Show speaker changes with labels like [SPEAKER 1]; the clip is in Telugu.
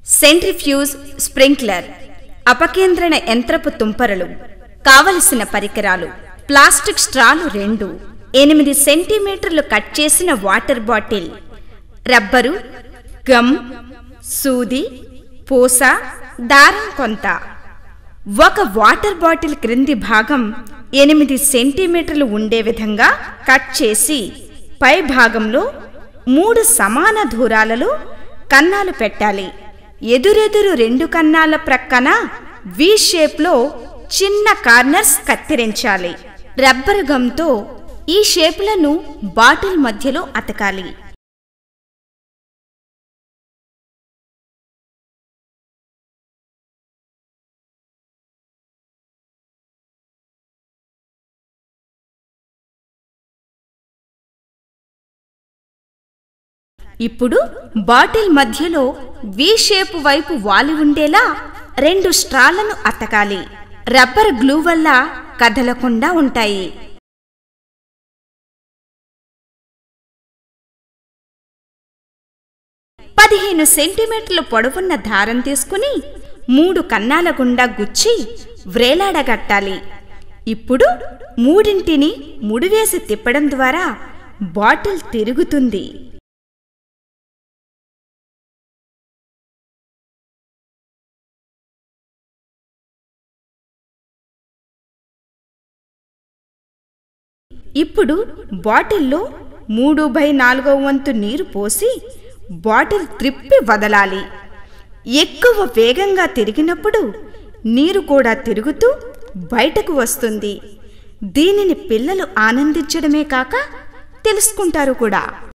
[SPEAKER 1] సెంట్రిఫ్యూజ్ స్ప్రింక్లర్ అపకేంద్రణ యంత్రపు తుంపరలు కావలసిన పరికరాలు ప్లాస్టిక్ స్ట్రాలు రెండు ఎనిమిది సెంటీమీటర్లు కట్ చేసిన వాటర్ బాటిల్ రబ్బరు గమ్ సూది పూస దారం కొంత ఒక వాటర్ బాటిల్ క్రింది భాగం ఎనిమిది సెంటీమీటర్లు ఉండే విధంగా కట్ చేసి పై భాగంలో మూడు సమాన దూరాలలో కన్నాలు పెట్టాలి ఎదురెదురు రెండు కన్నాల ప్రక్కన వి షేప్లో చిన్న కార్నర్స్ కత్తిరించాలి రబ్బరు గమ్తో ఈ షేపులను బాటిల్ మధ్యలో అతకాలి ఇప్పుడు బాటిల్ మధ్యలో వి షేప్ వైపు వాలి ఉండేలా రెండు స్ట్రాలను అతకాలి రబ్బర్ గ్లూ వల్ల కదలకుండా ఉంటాయి పదిహేను సెంటీమీటర్లు పొడవున్న దారం తీసుకుని మూడు కన్నాల గుండా గుచ్చి వ్రేలాడగట్టాలి ఇప్పుడు మూడింటిని ముడివేసి తిప్పడం ద్వారా బాటిల్ తిరుగుతుంది ఇప్పుడు బాటిల్లో మూడు బై నాలుగో వంతు నీరు పోసి బాటిల్ త్రిప్పి వదలాలి ఎక్కువ వేగంగా తిరిగినప్పుడు నీరు కూడా తిరుగుతూ బయటకు వస్తుంది దీనిని పిల్లలు ఆనందించడమే కాక తెలుసుకుంటారు కూడా